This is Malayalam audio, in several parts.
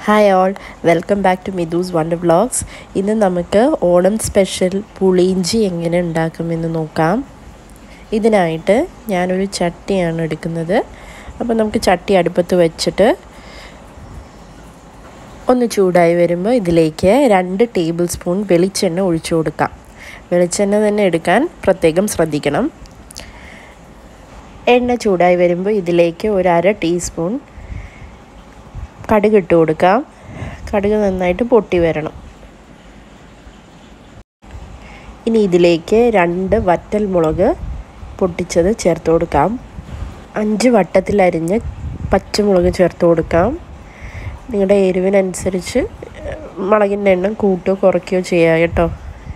hi all welcome back to Mithu's wonder vlogs ഇന്ന് നമുക്ക് ഓണം സ്പെഷ്യൽ പുളിയിഞ്ചി എങ്ങനെ ഉണ്ടാക്കുമെന്ന് നോക്കാം ഇതിനായിട്ട് ഞാനൊരു ചട്ടിയാണ് എടുക്കുന്നത് അപ്പോൾ നമുക്ക് ചട്ടി അടുപ്പത്ത് വെച്ചിട്ട് ഒന്ന് ചൂടായി വരുമ്പോൾ ഇതിലേക്ക് രണ്ട് ടേബിൾ സ്പൂൺ വെളിച്ചെണ്ണ ഒഴിച്ചു കൊടുക്കാം വെളിച്ചെണ്ണ തന്നെ എടുക്കാൻ പ്രത്യേകം ശ്രദ്ധിക്കണം എണ്ണ ചൂടായി വരുമ്പോൾ ഇതിലേക്ക് ഒരു അര ടീസ്പൂൺ കടുക് ഇട്ട് കൊടുക്കാം കടുക് നന്നായിട്ട് പൊട്ടി വരണം ഇനി ഇതിലേക്ക് രണ്ട് വറ്റൽ മുളക് പൊട്ടിച്ചത് ചേർത്ത് കൊടുക്കാം അഞ്ച് വട്ടത്തിലരിഞ്ഞ് പച്ചമുളക് ചേർത്ത് കൊടുക്കാം നിങ്ങളുടെ എരിവിനനുസരിച്ച് മുളകിൻ്റെ എണ്ണം കൂട്ടുകയോ കുറയ്ക്കുകയോ ചെയ്യുക കേട്ടോ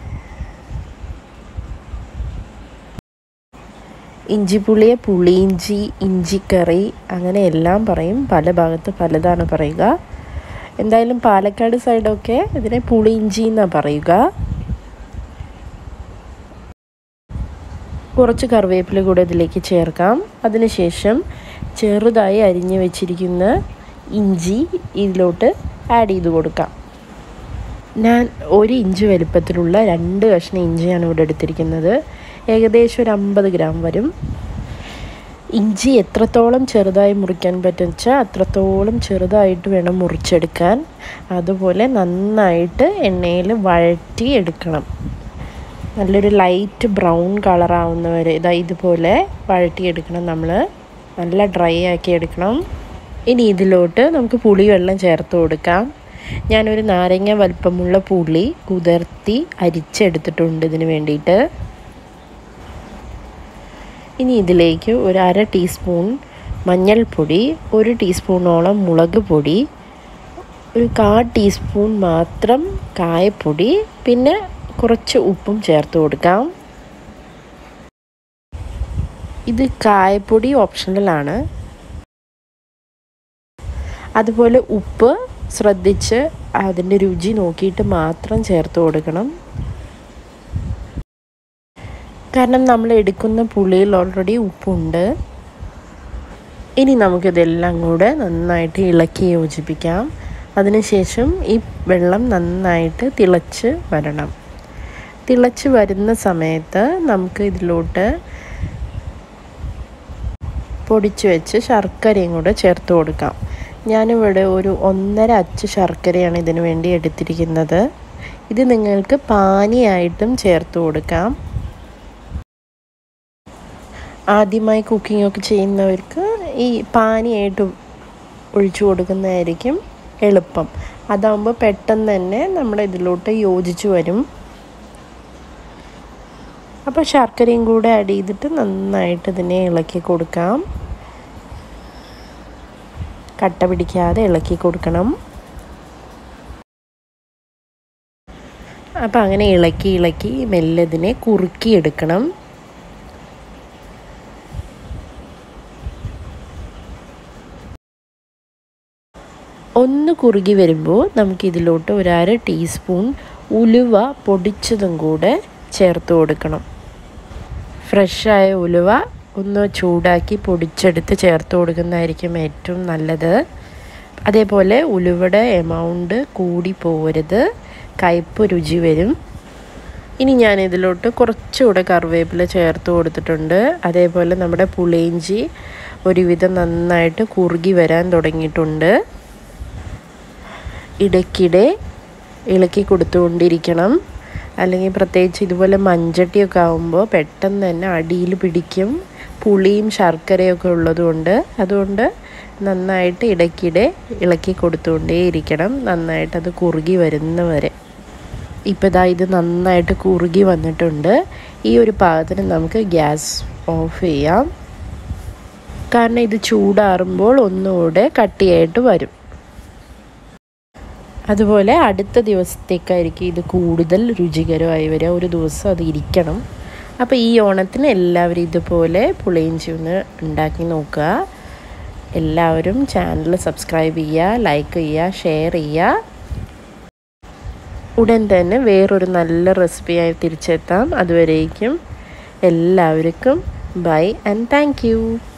ഇഞ്ചിപ്പുളിയെ പുളിയിഞ്ചി ഇഞ്ചിക്കറി അങ്ങനെ എല്ലാം പറയും പല ഭാഗത്ത് പലതാണ് പറയുക എന്തായാലും പാലക്കാട് സൈഡൊക്കെ ഇതിനെ പുളിയിഞ്ചി എന്നാണ് പറയുക കുറച്ച് കറിവേപ്പില കൂടെ ഇതിലേക്ക് ചേർക്കാം അതിനുശേഷം ചെറുതായി അരിഞ്ഞു വെച്ചിരിക്കുന്ന ഇഞ്ചി ഇതിലോട്ട് ആഡ് ചെയ്ത് കൊടുക്കാം ഞാൻ ഒരു ഇഞ്ച് വലുപ്പത്തിലുള്ള രണ്ട് കഷ്ണം ഇഞ്ചിയാണ് ഇവിടെ എടുത്തിരിക്കുന്നത് ഏകദേശം ഒരു അമ്പത് ഗ്രാം വരും ഇഞ്ചി എത്രത്തോളം ചെറുതായി മുറിക്കാൻ പറ്റും വെച്ചാൽ അത്രത്തോളം ചെറുതായിട്ട് വേണം മുറിച്ചെടുക്കാൻ അതുപോലെ നന്നായിട്ട് എണ്ണയിൽ വഴറ്റി എടുക്കണം നല്ലൊരു ലൈറ്റ് ബ്രൗൺ കളറാവുന്ന വരെ ഇതാ ഇതുപോലെ വഴറ്റിയെടുക്കണം നമ്മൾ നല്ല ഡ്രൈ ആക്കി എടുക്കണം ഇനി ഇതിലോട്ട് നമുക്ക് പുളിവെള്ളം ചേർത്ത് കൊടുക്കാം ഞാനൊരു നാരങ്ങ വലുപ്പമുള്ള പുളി കുതിർത്തി അരിച്ചെടുത്തിട്ടുണ്ട് ഇതിന് വേണ്ടിയിട്ട് ഇനി ഇതിലേക്ക് ഒരു അര ടീസ്പൂൺ മഞ്ഞൾപ്പൊടി ഒരു ടീസ്പൂണോളം മുളക് പൊടി ഒരു കാ ടീസ്പൂൺ മാത്രം കായപ്പൊടി പിന്നെ കുറച്ച് ഉപ്പും ചേർത്ത് കൊടുക്കാം ഇത് കായപ്പൊടി ഓപ്ഷണലാണ് അതുപോലെ ഉപ്പ് ശ്രദ്ധിച്ച് അതിൻ്റെ രുചി നോക്കിയിട്ട് മാത്രം ചേർത്ത് കൊടുക്കണം കാരണം നമ്മൾ എടുക്കുന്ന പുളിയിൽ ഓൾറെഡി ഉപ്പുണ്ട് ഇനി നമുക്കിതെല്ലാം കൂടെ നന്നായിട്ട് ഇളക്കി യോജിപ്പിക്കാം അതിനുശേഷം ഈ വെള്ളം നന്നായിട്ട് തിളച്ച് വരണം തിളച്ച് വരുന്ന സമയത്ത് നമുക്ക് ഇതിലോട്ട് പൊടിച്ച് വെച്ച് ശർക്കരയും കൂടെ ചേർത്ത് കൊടുക്കാം ഞാനിവിടെ ഒരു ഒന്നര അച്ച് ശർക്കരയാണ് ഇതിനു വേണ്ടി എടുത്തിരിക്കുന്നത് ഇത് നിങ്ങൾക്ക് പാനിയായിട്ടും ചേർത്ത് കൊടുക്കാം ആദ്യമായി കുക്കിംഗ് ഒക്കെ ചെയ്യുന്നവർക്ക് ഈ പാനിയായിട്ട് ഒഴിച്ചു കൊടുക്കുന്നതായിരിക്കും എളുപ്പം അതാകുമ്പോൾ പെട്ടെന്ന് തന്നെ നമ്മുടെ ഇതിലോട്ട് യോജിച്ച് വരും അപ്പോൾ ശർക്കരയും കൂടെ ആഡ് ചെയ്തിട്ട് നന്നായിട്ട് ഇതിനെ ഇളക്കി കൊടുക്കാം കട്ട പിടിക്കാതെ ഇളക്കി കൊടുക്കണം അപ്പോൾ അങ്ങനെ ഇളക്കി ഇളക്കി മെല്ലെ ഇതിനെ കുറുക്കി എടുക്കണം ഒന്ന് കുറുകി വരുമ്പോൾ നമുക്കിതിലോട്ട് ഒരു അര ടീസ്പൂൺ ഉലുവ പൊടിച്ചതും കൂടെ ചേർത്ത് കൊടുക്കണം ഫ്രഷായ ഉലുവ ഒന്ന് ചൂടാക്കി പൊടിച്ചെടുത്ത് ചേർത്ത് കൊടുക്കുന്നതായിരിക്കും ഏറ്റവും നല്ലത് അതേപോലെ ഉലുവയുടെ എമൗണ്ട് കൂടി പോരുത് കയ്പ്പ് രുചി വരും ഇനി ഞാൻ ഇതിലോട്ട് കുറച്ചുകൂടെ കറിവേപ്പില ചേർത്ത് കൊടുത്തിട്ടുണ്ട് അതേപോലെ നമ്മുടെ പുളിയിഞ്ചി ഒരുവിധം നന്നായിട്ട് കുറുകി വരാൻ തുടങ്ങിയിട്ടുണ്ട് ഇടയ്ക്കിടെ ഇളക്കി കൊടുത്തുകൊണ്ടിരിക്കണം അല്ലെങ്കിൽ പ്രത്യേകിച്ച് ഇതുപോലെ മഞ്ചട്ടിയൊക്കെ ആകുമ്പോൾ പെട്ടെന്ന് തന്നെ അടിയിൽ പിടിക്കും പുളിയും ശർക്കരയൊക്കെ ഉള്ളതുകൊണ്ട് അതുകൊണ്ട് നന്നായിട്ട് ഇടയ്ക്കിടെ ഇളക്കി കൊടുത്തുകൊണ്ടേയിരിക്കണം നന്നായിട്ട് അത് കുറുകി വരുന്നവരെ ഇപ്പോൾ ഇതാ ഇത് നന്നായിട്ട് കുറുകി വന്നിട്ടുണ്ട് ഈ ഒരു പാകത്തിന് നമുക്ക് ഗ്യാസ് ഓഫ് ചെയ്യാം കാരണം ഇത് ചൂടാറുമ്പോൾ ഒന്നുകൂടെ കട്ടിയായിട്ട് വരും അതുപോലെ അടുത്ത ദിവസത്തേക്കായിരിക്കും ഇത് കൂടുതൽ രുചികരമായി വരിക ഒരു ദിവസം അത് ഇരിക്കണം അപ്പോൾ ഈ ഓണത്തിന് എല്ലാവരും ഇതുപോലെ പുളിയിഞ്ചി ഒന്ന് ഉണ്ടാക്കി നോക്കുക എല്ലാവരും ചാനൽ സബ്സ്ക്രൈബ് ചെയ്യുക ലൈക്ക് ചെയ്യുക ഷെയർ ചെയ്യുക ഉടൻ തന്നെ വേറൊരു നല്ല റെസിപ്പിയായി തിരിച്ചെത്താം അതുവരേക്കും എല്ലാവർക്കും ബൈ ആൻഡ് താങ്ക്